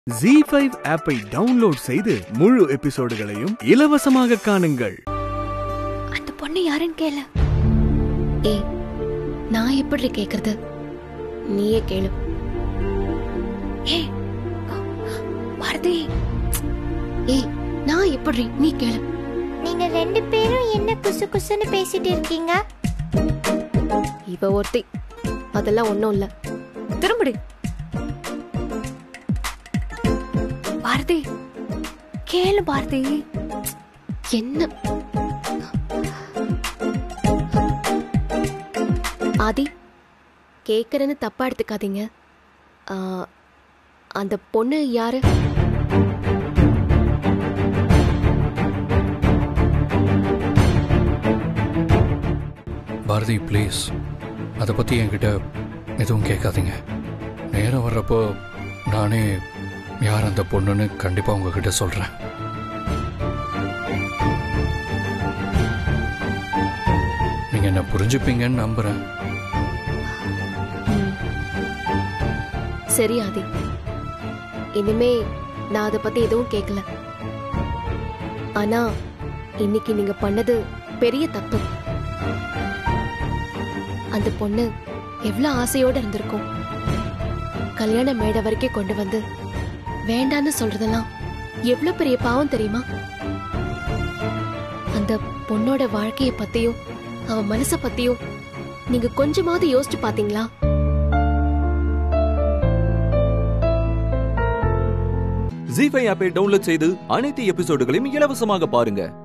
G five ஆப்பை download செய்து முழு எபிசோடுகளையும் இலவசமாக காணுங்கள் அந்த பொண்ணு யாருன்னு கேளு ஏய் நான் எப்படி கேக்குறது நீயே கேளு ஏய் பாரதி ஏய் நான் எப்படி நீ கேளு நீங்க ரெண்டு பேரும் என்ன குசு குசுன்னு பேசிட்டு இருக்கீங்க இவ ஒருத்தி அதெல்லாம் ஒண்ணும் இல்ல திரும்படி பாரதி கேளு பாரதி என்ன ஆதி கேக்குறேன்னு தப்பா எடுத்துக்காதீங்க ஆ, அந்த பொண்ணு யாரு பாரதி ப்ளீஸ் அதை பற்றி என்கிட்ட எதுவும் கேட்காதீங்க நேரம் வர்றப்போ நானே யார் அந்த பொண்ணுன்னு கண்டிப்பாக உங்ககிட்ட சொல்கிறேன் நீங்கள் என்ன புரிஞ்சுப்பீங்கன்னு நம்புகிறேன் ம். சரி ஆதி இனிமே நான் அதை பத்தி எதுவும் கேட்கல ஆனா இன்னைக்கு நீங்க பண்ணது பெரிய தப்பு அந்த பொண்ணு எவ்வளவு ஆசையோட இருந்திருக்கும் கல்யாண மேடை வரைக்கும் கொண்டு வந்து வேண்டான்னு சொல்றதெல்லாம் எவ்வளவு பெரிய பாவம் தெரியுமா அந்த பொண்ணோட வாழ்க்கைய பத்தியும் அவ மனச பத்தியும் நீங்க கொஞ்சமாவது யோசிச்சு பாத்தீங்களா ஜி ஃபைவ் ஆப்பை டவுன்லோட் செய்து அனைத்து எபிசோடுகளையும் இலவசமாக பாருங்க